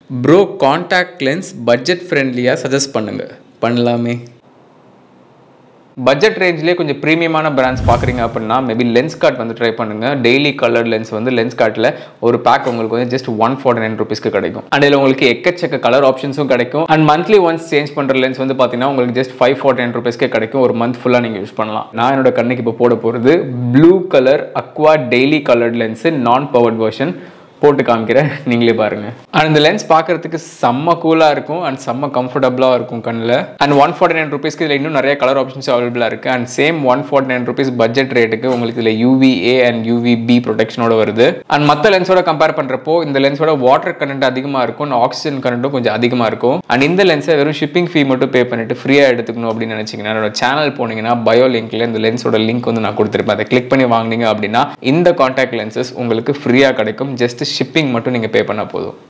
bro contact lens budget ஃப்ரெண்ட்லியாக suggest பண்ணுங்கள் பண்ணலாமே பட்ஜெட் ரேஞ்ச்லேயே கொஞ்சம் ப்ரீமியமான பிராண்ட்ஸ் பார்க்குறீங்க அப்படின்னா மேபி லென்ஸ் கார்ட் வந்து ட்ரை பண்ணுங்க டெய்லி கலர் லென்ஸ் வந்து லென்ஸ் கார்ட்டில் ஒரு பேக் உங்களுக்கு வந்து ஜஸ்ட் ஒன் ஃபார்ட்டி நைன் ருபீஸ்க்கு கிடைக்கும் அண்ட் இதில் உங்களுக்கு எக்கச்சக்க கலர் ஆப்ஷன்ஸும் கிடைக்கும் அண்ட் மந்த்லி ஒன்ஸ் சேஞ்ச் பண்ணுற லென்ஸ் வந்து பார்த்தீங்கன்னா உங்களுக்கு ஜஸ்ட் ஃபைவ் ஃபார்ட்டி நைன் ருபீஸ்க்கே கிடைக்கும் ஒரு மந்த் ஃபுல்லாக நீங்கள் யூஸ் பண்ணலாம் நான் என்னோட கண்ணுக்கு இப்போ போட போகிறது blue colour aqua daily coloured lens நான் பவர்ட் வெர்ஷன் போட்டு காமிக்கிறேன் நீங்களே பாருங்க அண்ட் இந்த லென்ஸ் பார்க்கறதுக்கு செம்ம கூலாக இருக்கும் அண்ட் செம்ம கம்ஃபர்டபுளாக இருக்கும் கண்ணில் அண்ட் ஒன் ஃபார்ட்டி நைன் ருபீஸ்க்கு இதில் இன்னும் நிறைய கலர் ஆப்ஷன்ஸ் அவைலபிளாக இருக்குது and same one forty nine rupees budget ரேட்டுக்கு உங்களுக்கு இதில் யூவிஏ அண்ட் யூவிபி ப்ரொடெக்ஷனோட வருது அண்ட் மற்ற லென்ஸோட கம்பேர் பண்ணுறப்போ இந்த லென்ஸோட வாட்டர் கரண்ட் அதிகமாக இருக்கும் ஆக்சிஜன் கரண்ட்டும் கொஞ்சம் அதிகமாக இருக்கும் அண்ட் இந்த லென்ஸை வெறும் ஷிப்பிங் ஃபீ மட்டும் பே பண்ணிட்டு ஃப்ரீயாக எடுத்துக்கணும் அப்படின்னு நினச்சிங்கன்னா என்னோட சேனல் போனீங்கன்னா பயோ லிங்க்ல இந்த லென்ஸோட லிங்க் வந்து நான் கொடுத்துருப்பேன் அதை கிளிக் பண்ணி வாங்குனீங்க அப்படின்னா இந்த காண்டாக்ட் லென்சஸ் உங்களுக்கு ஃப்ரீயாக கிடைக்கும் ஜஸ்ட் ஷிப்பிங் மட்டும் நீங்கள் பே பண்ணால் போதும்